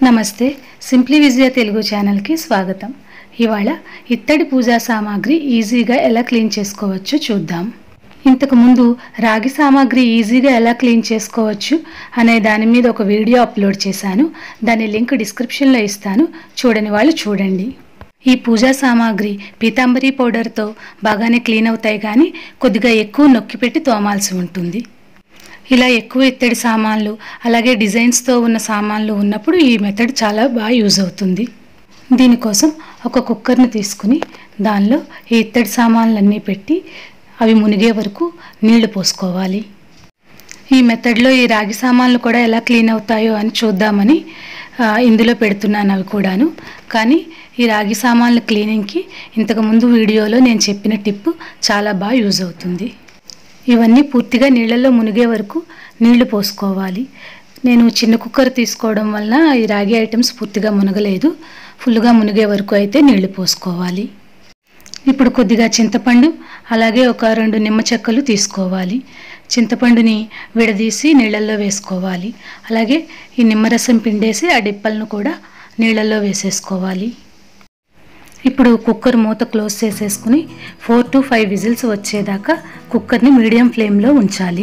నమస్తే సింప్లీ విజయ తెలుగు ఛానల్కి స్వాగతం ఇవాళ ఇత్తడి పూజా సామాగ్రి ఈజీగా ఎలా క్లీన్ చేసుకోవచ్చో చూద్దాం ఇంతకు ముందు రాగి సామాగ్రి ఈజీగా ఎలా క్లీన్ చేసుకోవచ్చు అనే దాని మీద ఒక వీడియో అప్లోడ్ చేశాను దాని లింక్ డిస్క్రిప్షన్లో ఇస్తాను చూడని వాళ్ళు చూడండి ఈ పూజా సామాగ్రి పీతాంబరి పౌడర్తో బాగానే క్లీన్ అవుతాయి కానీ కొద్దిగా ఎక్కువ నొక్కి పెట్టి తోమాల్సి ఉంటుంది ఇలా ఎక్కువ ఇత్తడి సామాన్లు అలాగే డిజైన్స్తో ఉన్న సామాన్లు ఉన్నప్పుడు ఈ మెథడ్ చాలా బాగా యూజ్ అవుతుంది దీనికోసం ఒక కుక్కర్ని తీసుకుని దానిలో ఈ ఇత్తడి సామాన్లన్నీ పెట్టి అవి మునిగే వరకు నీళ్లు పోసుకోవాలి ఈ మెథడ్లో ఈ రాగి సామాన్లు కూడా ఎలా క్లీన్ అవుతాయో అని చూద్దామని ఆ, ఇందులో పెడుతున్నాను అవి కూడాను కానీ ఈ రాగి సామాన్ల క్లీనింగ్కి ఇంతకుముందు వీడియోలో నేను చెప్పిన టిప్ చాలా బాగా యూజ్ అవుతుంది ఇవన్నీ పూర్తిగా నీళ్ళల్లో మునిగే వరకు నీళ్లు పోసుకోవాలి నేను చిన్న కుక్కర్ తీసుకోవడం వలన ఈ రాగి ఐటమ్స్ పూర్తిగా మునగలేదు ఫుల్గా మునిగే వరకు అయితే నీళ్లు పోసుకోవాలి ఇప్పుడు కొద్దిగా చింతపండు అలాగే ఒక రెండు నిమ్మ చెక్కలు తీసుకోవాలి చింతపండుని విడదీసి నీళ్ళల్లో వేసుకోవాలి అలాగే ఈ నిమ్మరసం పిండేసి ఆ డిప్పలను కూడా నీళ్ళల్లో వేసేసుకోవాలి ఇప్పుడు కుక్కర్ మూత క్లోజ్ చేసేసుకుని ఫోర్ టు ఫైవ్ విజిల్స్ వచ్చేదాకా కుక్కర్ని మీడియం ఫ్లేమ్లో ఉంచాలి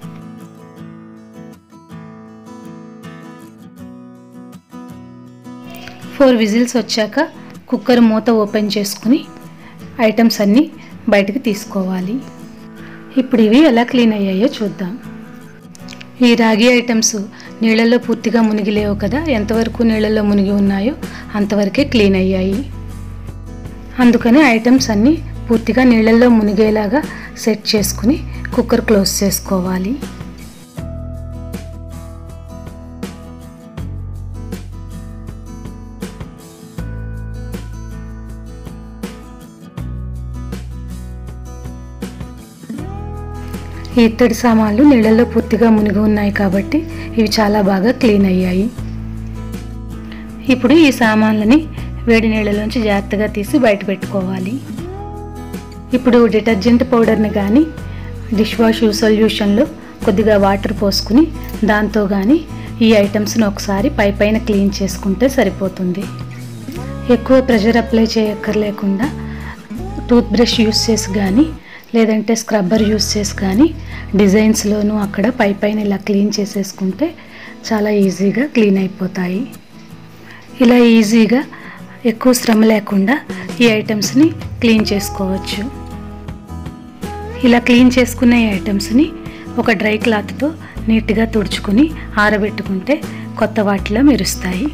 ఫోర్ విజిల్స్ వచ్చాక కుక్కర్ మూత ఓపెన్ చేసుకుని ఐటమ్స్ అన్నీ బయటకు తీసుకోవాలి ఇప్పుడు ఇవి ఎలా క్లీన్ అయ్యాయో చూద్దాం ఈ రాగి ఐటమ్స్ నీళ్ళల్లో పూర్తిగా మునిగి లేవు కదా ఎంతవరకు నీళ్ళల్లో మునిగి ఉన్నాయో అంతవరకే క్లీన్ అయ్యాయి అందుకని ఐటమ్స్ అన్నీ పూర్తిగా నీళ్ళల్లో మునిగేలాగా సెట్ చేసుకుని కుక్కర్ క్లోజ్ చేసుకోవాలి ఈ ఇత్తడి సామాన్లు నీళ్ళల్లో పూర్తిగా మునిగి ఉన్నాయి కాబట్టి ఇవి చాలా బాగా క్లీన్ అయ్యాయి ఇప్పుడు ఈ సామాన్లని వేడి నీళ్ళలోంచి జాగ్రత్తగా తీసి బయట పెట్టుకోవాలి ఇప్పుడు డిటర్జెంట్ పౌడర్ని కానీ డిష్ వాష్ సొల్యూషన్లో కొద్దిగా వాటర్ పోసుకుని దాంతో కానీ ఈ ఐటమ్స్ని ఒకసారి పై పైన క్లీన్ చేసుకుంటే సరిపోతుంది ఎక్కువ ప్రెషర్ అప్లై చేయక్కర్లేకుండా టూత్ బ్రష్ యూస్ చేసి కానీ లేదంటే స్క్రబ్బర్ యూస్ చేసి కానీ డిజైన్స్లోనూ అక్కడ పై పైన ఇలా క్లీన్ చేసేసుకుంటే చాలా ఈజీగా క్లీన్ అయిపోతాయి ఇలా ఈజీగా ఎక్కువ శ్రమ లేకుండా ఈ ఐటమ్స్ని క్లీన్ చేసుకోవచ్చు ఇలా క్లీన్ చేసుకున్న ఈ ఐటమ్స్ని ఒక డ్రై క్లాత్తో నీట్గా తుడుచుకుని ఆరబెట్టుకుంటే కొత్త వాటిలో మెరుస్తాయి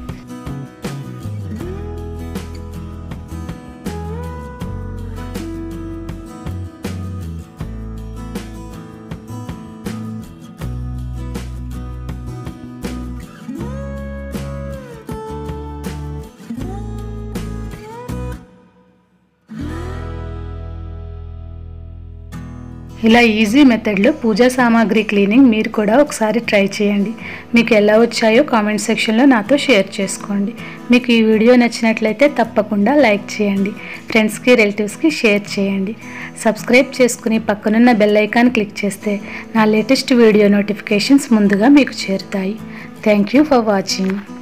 ఇలా ఈజీ మెథడ్లో పూజా సామాగ్రి క్లీనింగ్ మీరు కూడా ఒకసారి ట్రై చేయండి మీకు ఎలా వచ్చాయో కామెంట్ సెక్షన్లో నాతో షేర్ చేసుకోండి మీకు ఈ వీడియో నచ్చినట్లయితే తప్పకుండా లైక్ చేయండి ఫ్రెండ్స్కి రిలేటివ్స్కి షేర్ చేయండి సబ్స్క్రైబ్ చేసుకుని పక్కనున్న బెల్ ఐకాన్ క్లిక్ చేస్తే నా లేటెస్ట్ వీడియో నోటిఫికేషన్స్ ముందుగా మీకు చేరుతాయి థ్యాంక్ యూ ఫర్ వాచింగ్